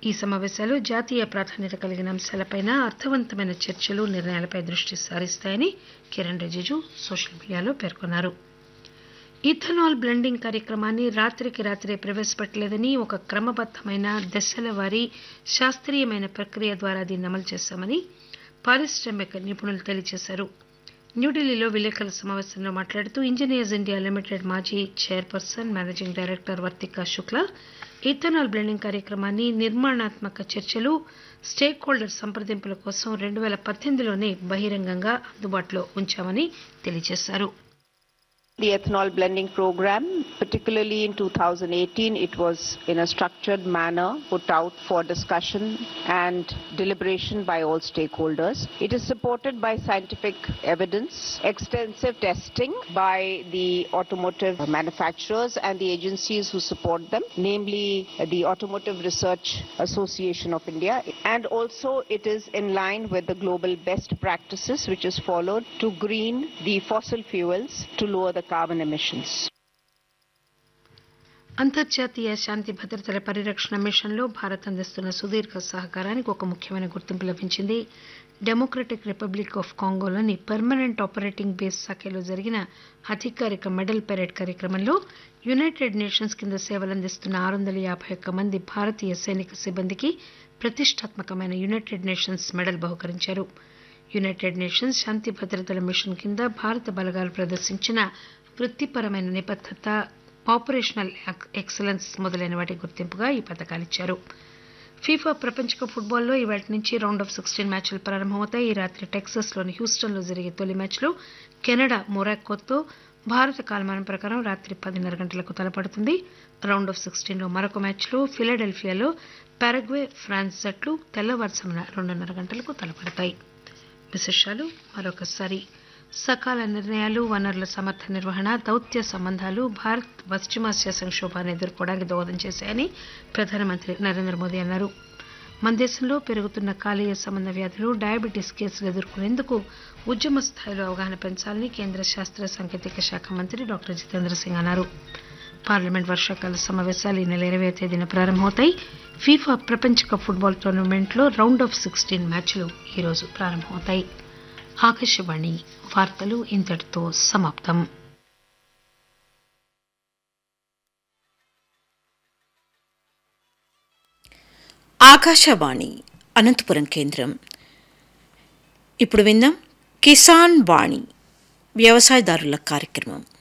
ఈ సమావేశాలు జాతీయ ప్రాధాన్యత కలిగిన అంశాలపైన అర్థవంతమైన చర్చలు నిర్ణయాలపై దృష్టి సారిస్తాయని కిరణ్ రిజిజు సోషల్ మీడియాలో పేర్కొన్నారు ఇథనాల్ బ్లెండింగ్ కార్యక్రమాన్ని రాత్రికి రాత్రే ప్రవేశపెట్టలేదని ఒక క్రమబద్దమైన దశల వారీ శాస్త్రీయమైన ప్రక్రియ ద్వారా దీన్ని అమలు చేశామని పారిశ్రామిక నిపుణులు తెలియజేశారు న్యూఢిల్లీలో విలేకరుల సమావేశంలో మాట్లాడుతూ ఇంజనీర్స్ ఇండియా లిమిటెడ్ మాజీ chairperson managing director Vartika Shukla ethanol blending కార్యక్రమాన్ని నిర్మాణాత్మక చర్చలు స్టేక్ హోల్డర్ సంప్రదింపుల కోసం రెండు వేల పద్దెనిమిదిలోనే బహిరంగంగా అందుబాటులో ఉంచామని తెలియజేశారు The ethanol blending program, particularly in 2018, it was in a structured manner put out for discussion and deliberation by all stakeholders. It is supported by scientific evidence, extensive testing by the automotive manufacturers and the agencies who support them, namely the Automotive Research Association of India. And also it is in line with the global best practices which is followed to green the fossil fuels to lower the carbon emissions. అంతర్జాతీయ శాంతి భద్రతల పరిరక్షణ మిషన్లో భారత్ అందిస్తున్న సుదీర్ఘ సహకారానికి ఒక ముఖ్యమైన గుర్తింపు లభించింది డెమోక్రటిక్ రిపబ్లిక్ ఆఫ్ కాంగోలోని పర్మనెంట్ ఆపరేటింగ్ బేస్ శాఖలో జరిగిన అధికారిక మెడల్ పెరేడ్ కార్యక్రమంలో యునైటెడ్ నేషన్స్ కింద సేవలందిస్తున్న ఆరు వందల యాభై ఒక్క మంది భారతీయ సైనిక సిబ్బందికి ప్రతిష్టాత్మకమైన యునైటెడ్ నేషన్స్ మెడల్ బహుకరించారు యునైటెడ్ నేషన్స్ శాంతి భద్రతల మిషన్ కింద భారత బలగాలు ప్రదర్శించిన వృత్తిపరమైన నిబద్దత ఆపరేషనల్ ఎక్సలెన్స్ మొదలైన వాటి గుర్తింపుగా ఈ పథకాలిచ్చారు ఫీఫా ప్రపంచ కప్ ఫుట్బాల్లో ఇవాళ నుంచి రౌండ్ ఆఫ్ సిక్స్టీన్ మ్యాచ్లు ప్రారంభమవుతాయి ఈ రాత్రి టెక్సాస్లోని హ్యూస్టన్లో జరిగే తొలి మ్యాచ్లో కెనడా మొరాకోతో భారత కాలమానం ప్రకారం రాత్రి పదిన్నర గంటలకు తలపడుతుంది రౌండ్ ఆఫ్ సిక్స్టీన్లో మరొక మ్యాచ్లో ఫిలడెల్ఫియాలో పారగ్వే ఫ్రాన్స్ జట్లు తెల్లవారుజామున రెండున్నర గంటలకు తలపడతాయి విశేషాలు మరొకసారి సకాల నిర్ణయాలు వనరుల సమర్థ నిర్వహణ దౌత్య సంబంధాలు భారత్ పశ్చిమాసియా సంక్షోభాన్ని ఎదుర్కోవడానికి దోహదం చేశాయని ప్రధానమంత్రి నరేంద్ర మోదీ అన్నారు మన దేశంలో పెరుగుతున్న కాలేయ సంబంధ వ్యాధులు డయాబెటీస్ కేసులు ఎదుర్కొనేందుకు ఉద్యమ స్థాయిలో అవగాహన పెంచాలని కేంద్ర శాస్త్ర సాంకేతిక శాఖ మంత్రి డాక్టర్ జితేంద్ర సింగ్ అన్నారు పార్లమెంట్ వర్షాకాల సమావేశాలు ఈ నెల ఇరవై తేదీన ప్రారంభమవుతాయి ఫీఫా ప్రపంచ కప్ ఫుట్బాల్ టోర్నమెంట్లో రౌండ్ ఆఫ్ సిక్స్టీన్ మ్యాచ్లు ఈరోజు ప్రారంభమవుతాయి ఆకాశవాణి వార్తలు ఇంతటితో సమాప్తం ఆకాశవాణి అనంతపురం కేంద్రం ఇప్పుడు విందాం కిసాన్ వాణి వ్యవసాయదారుల కార్యక్రమం